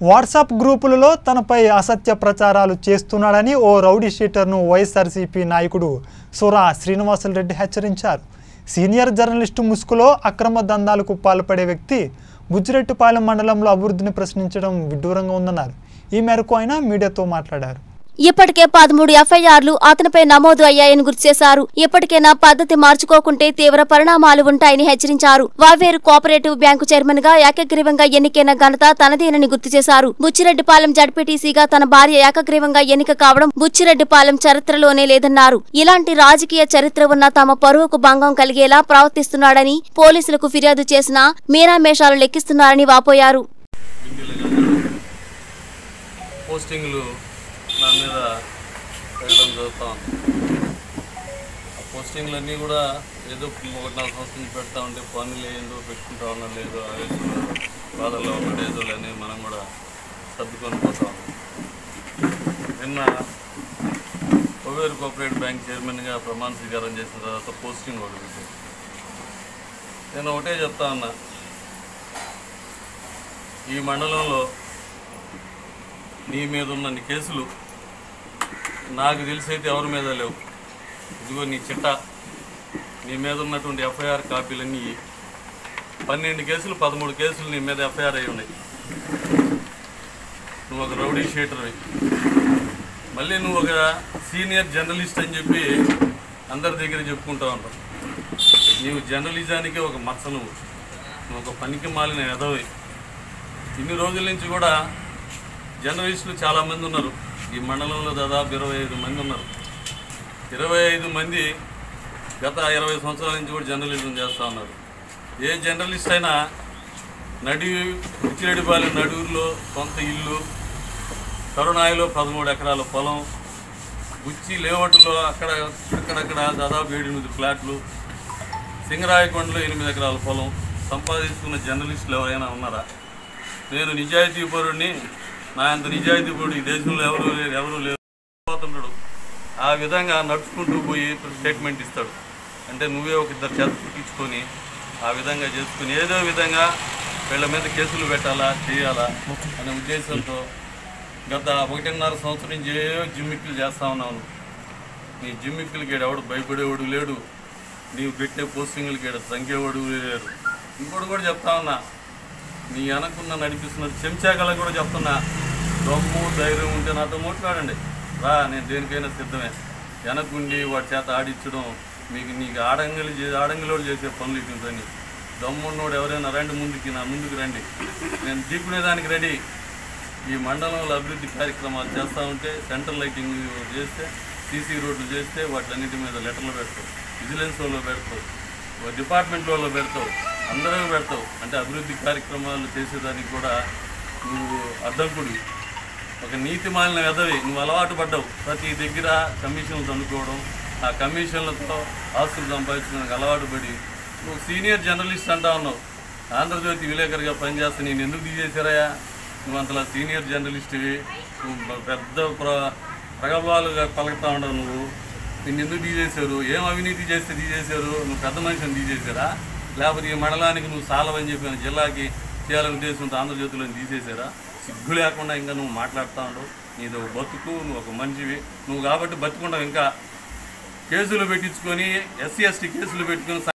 WhatsApp గ్రూపులలో తనపై అసత్య ప్రచారాలు చేస్తున్నాడని ఓ రౌడీ షీటర్ను వైఎస్ఆర్సీపీ నాయకుడు సురా శ్రీనివాసులరెడ్డి హెచ్చరించారు సీనియర్ జర్నలిస్టు ముసుగులో అక్రమ దందాలకు పాల్పడే వ్యక్తి బుజ్జిరెట్టిపాలెం మండలంలో అభివృద్ధిని ప్రశ్నించడం విడ్డూరంగా ఉందన్నారు ఈ మేరకు ఆయన మీడియాతో మాట్లాడారు ఇప్పటికే పదమూడు ఎఫ్ఐఆర్లు అతనిపై నమోదు అయ్యాయని గుర్తు చేశారు ఇప్పటికైనా పద్ధతి మార్చుకోకుంటే తీవ్ర పరిణామాలు ఉంటాయని హెచ్చరించారు వావేరు కోఆపరేటివ్ బ్యాంకు చైర్మన్ గా ఏకగ్రీవంగా ఎన్నికైన ఘనత తనదేనని గుర్తు చేశారు బుచ్చిరెడ్డిపాలెం జడ్పీటీసీగా తన భార్య ఏకగ్రీవంగా ఎన్నిక కావడం బుచ్చిరెడ్డిపాలెం చరిత్రలోనే లేదన్నారు ఇలాంటి రాజకీయ చరిత్ర ఉన్న తమ పరువుకు భంగం కలిగేలా ప్రవర్తిస్తున్నాడని పోలీసులకు ఫిర్యాదు చేసినా మీనామేషాలు లెక్కిస్తున్నారని వాపోయారు బిందెలుగా పోస్టింగ్లు నా మీద పెట్టడం జరుగుతూ ఉంది ఆ పోస్టింగ్లన్నీ కూడా ఏదో ఒకటి నాలుగు సంవత్సరం నుంచి పెడతా ఉంటే పనులు ఏందో పెట్టుకుంటా ఉన్నా లేదో ఆవేశంలో బాధల్లో ఉండేదో అని మనం కూడా సర్దుకొని పోతా ఉన్నాం నిన్న కోవేరు కోఆపరేటివ్ బ్యాంక్ చైర్మన్గా ప్రమాణ స్వీకారం చేసిన తర్వాత పోస్టింగ్ ఒకటి పెట్టారు. నేను ఒకటే చెప్తా ఉన్నా ఈ మండలంలో నీ మీద ఉన్న నీ కేసులు నాకు తెలిసైతే ఎవరి మీద లేవు ఇదిగో నీ చిట్ట నీ మీద ఉన్నటువంటి ఎఫ్ఐఆర్ కాపీలన్నీ ఇయ్యి. పన్నెండు కేసులు పదమూడు కేసులు నీ మీద ఎఫ్ఐఆర్ అయి ఉన్నాయి నువ్వు ఒక రౌడీ షీటర్వి మళ్ళీ నువ్వు ఒక సీనియర్ జర్నలిస్ట్ అని చెప్పి అందరి దగ్గర చెప్పుకుంటా ఉంటావు నీవు జర్నలిజానికి ఒక మచ్చ నువ్వు నువ్వు ఒక పనికి మాలిన ఎదవి ఇన్ని రోజుల నుంచి కూడా జర్నలిస్టులు చాలామంది ఉన్నారు ఈ మండలంలో దాదాపు ఇరవై ఐదు మంది ఉన్నారు ఇరవై ఐదు మంది గత ఇరవై సంవత్సరాల నుంచి కూడా జర్నలిజం చేస్తూ ఉన్నారు ఏ జర్నలిస్ట్ అయినా నడి ఉచ్చిరెడ్డిపాలెం నడువులో సొంత ఇల్లు కరుణాయిలో పదమూడు ఎకరాల పొలం గుచ్చి లేఅవుట్లో అక్కడ అక్కడక్కడ దాదాపు ఏడు ఎనిమిది ఫ్లాట్లు సింగరాయకొండలో ఎనిమిది ఎకరాల పొలం సంపాదించుకున్న జర్నలిస్టులు ఎవరైనా ఉన్నారా నేను నిజాయితీ పరుడిని నా అంత నిజాయితీ పరుడు ఈ దేశంలో ఎవరు లేరు ఎవరు లేరు పోతున్నాడు ఆ విధంగా నడుచుకుంటూ పోయి స్టేట్మెంట్ ఇస్తాడు అంటే నువ్వే ఒక ఇద్దరు చేత పుట్టించుకొని ఆ విధంగా చేసుకుని ఏదో విధంగా వీళ్ళ మీద కేసులు పెట్టాలా చేయాలా అనే ఉద్దేశంతో గత ఒకటిన్నర సంవత్సరం నుంచి ఏవో జిమ్మిక్కులు చేస్తా ఉన్నాను నీ జిమ్మిక్కులకి ఎవడు భయపడేవాడు లేడు నీవు పెట్టే పోస్టింగ్లకి ఈడ సంఖ్యవాడు లేరు ఇంకోటి కూడా చెప్తా ఉన్నా నీ వెనకున్న నడిపిస్తున్న చెంచాకలకు కూడా చెప్తున్నా దమ్ము ధైర్యం ఉంటే నాతో మాట్లాడండి రా నేను దేనికైనా సిద్ధమే వెనకుండి వాడి చేత ఆడించడం మీకు నీకు ఆడంగలి చే ఆడంగిలోడు చేసే పనులు ఇటుందని దమ్మున్నోడు ఎవరైనా రండి ముందుకి నా ముందుకు రండి నేను ఢీకునేదానికి రెడీ ఈ మండలంలో అభివృద్ధి కార్యక్రమాలు చేస్తూ ఉంటే సెంట్రల్ లైటింగ్ చేస్తే సీసీ రోడ్లు చేస్తే వాటిలన్నిటి మీద లెటర్లు పెడతావు విజిలెన్స్ వాళ్ళు పెడతావు ఓ డిపార్ట్మెంట్ వాళ్ళు పెడతావు అందరూ పెడతావు అంటే అభివృద్ధి కార్యక్రమాలు చేసేదానికి కూడా నువ్వు అడ్డంకుడివి ఒక నీతి మాలిన వెదవి నువ్వు అలవాటు పడ్డావు ప్రతి దగ్గర కమిషన్లు అనుకోవడం ఆ కమిషన్లతో ఆస్తులు సంపాదించడానికి అలవాటు పడి నువ్వు సీనియర్ జర్నలిస్ట్ అంటా ఉన్నావు ఆంధ్రజ్యోతి విలేకరుగా పనిచేస్తే నేను ఎందుకు తీసేశారయ్యా నువ్వు అంతలా సీనియర్ జర్నలిస్ట్వి నువ్వు పెద్ద ప్ర ప్రగల్భాలుగా పలుకుతా ఉండవు నువ్వు నిన్ను ఎందుకు తీసేశారు ఏం అవినీతి చేస్తే తీసేశారు నువ్వు పెద్ద మనిషిని తీసేశారా లేకపోతే ఈ మండలానికి నువ్వు సాలవని చెప్పిన జిల్లాకి చేయాలని ఉద్దేశంతో ఆంధ్రజ్యోతిలో తీసేశారా సిగ్గు లేకుండా ఇంకా నువ్వు మాట్లాడుతూ ఉండవు నీది ఒక బతుకు నువ్వు ఒక మనిషివి నువ్వు కాబట్టి బతుకుంటావు ఇంకా కేసులు పెట్టించుకొని ఎస్సీ ఎస్టీ కేసులు పెట్టుకొని